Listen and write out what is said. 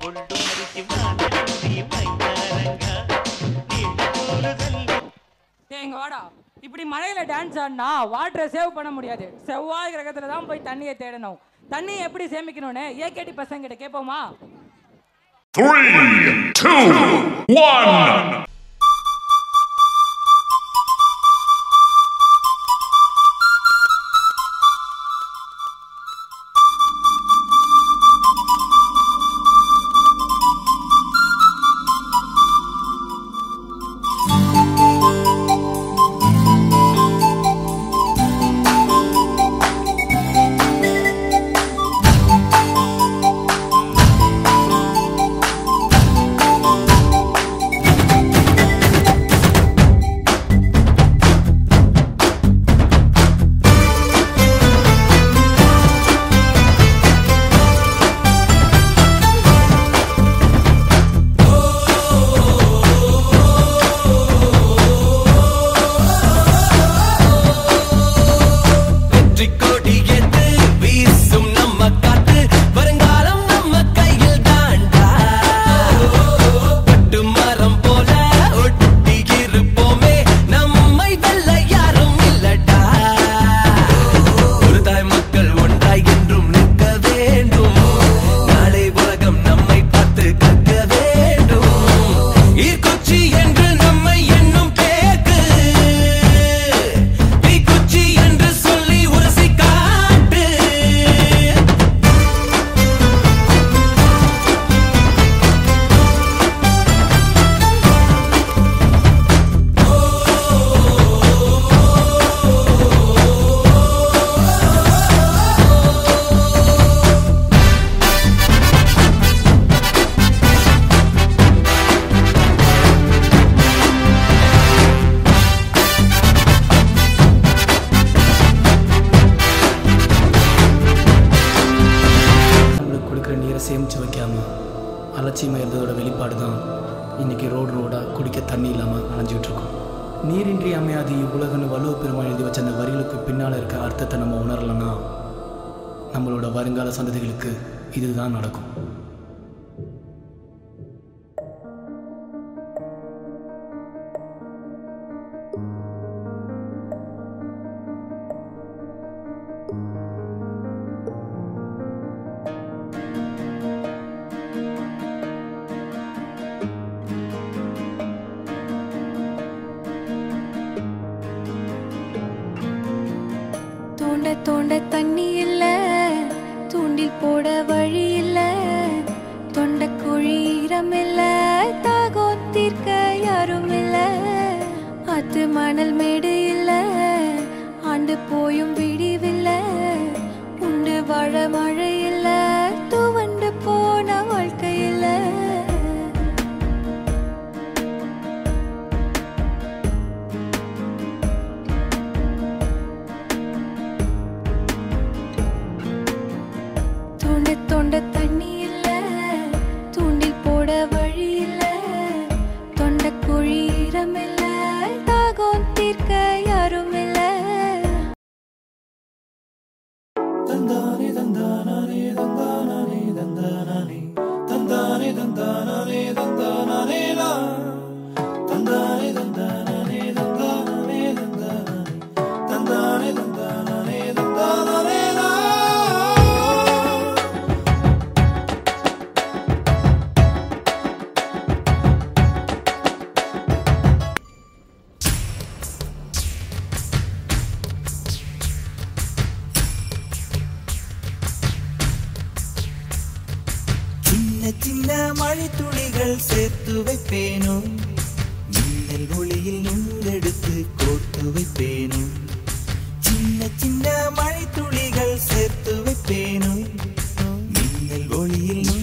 ఒళ్ళు మరిచి మాట్లాడి మైదానంగా నీళ్ళ కూరుగల్లి டேய் இங்க வாடா இப்படி மழையில டான்ஸ் ஆடினா வாட்டரை சேவ் பண்ண முடியாது செவ்வாய் கிரகத்துல தான் போய் தண்ணியை தேடணும் தண்ணியை எப்படி சேமிக்கணும்னு ஏகேடி பசங்க கிட்ட கேட்போமா Three, two, one. வெற்றி கொடி எது வீசும் நம்ம காத்து வருங்காலம் நம்ம கையில் தாண்டா பட்டு மரம் போல ஒட்டி இருப்போமே நம்மை வெல்ல யாரும் இல்லடா ஒரு தாய் மக்கள் ஒன்றாய் என்றும் நிற்க வேண்டும் நாளை உலகம் நம்மை பார்த்து கற்க வேண்டும் ஈர்க்குச்சி என்று நம்மை எண்ணும் பேக்கு தீக்குச்சி என்று சொல்லி உரசி காட்டு நம்மளுக்கு கொடுக்குற நீரை சேமித்து வைக்காம அலட்சியமாக இருந்ததோட வெளிப்பாடு தான் இன்றைக்கி ரோடு ரோடாக குடிக்க தண்ணி இல்லாமல் அலைஞ்சிட்டு இருக்கோம் நீரின்றி அமையாது இவ்வுலகன்னு வலுவ பெருமாள் எழுதி வச்ச அந்த வரிகளுக்கு பின்னால் இருக்க அர்த்தத்தை நம்ம உணரலைன்னா நம்மளோட வருங்கால சந்ததிகளுக்கு இதுதான் நடக்கும் தோண்ட தோண்ட தண்ணி இல்ல தூண்டில் போட வழி இல்ல தொண்ட குழி ஈரம் இல்ல தாகம் தீர்க்க யாரும் இல்ல அது மணல் மேடு இல்ல ஆண்டு போயும் விடிவில்ல உண்டு வாழ மழை இல்ல துவண்டு போன வாழ்க்கை இல்ல தோண்ட தோண்ட தண்ணி இல்ல தூண்டில் போட வழி இல்ல தொண்ட குழி ஈரம் இல்ல தாகம் தீர்க்க யாரும் இல்ல சின்ன சின்ன மழை துளிகள் சேர்த்து வைப்பேனோ மின்னல் ஒளியில் நூலெடுத்து கோர்த்து வைப்பேனோ சின்ன சின்ன மழை துளிகள் சேர்த்து வைப்பேனோ மின்னல் ஒளியில்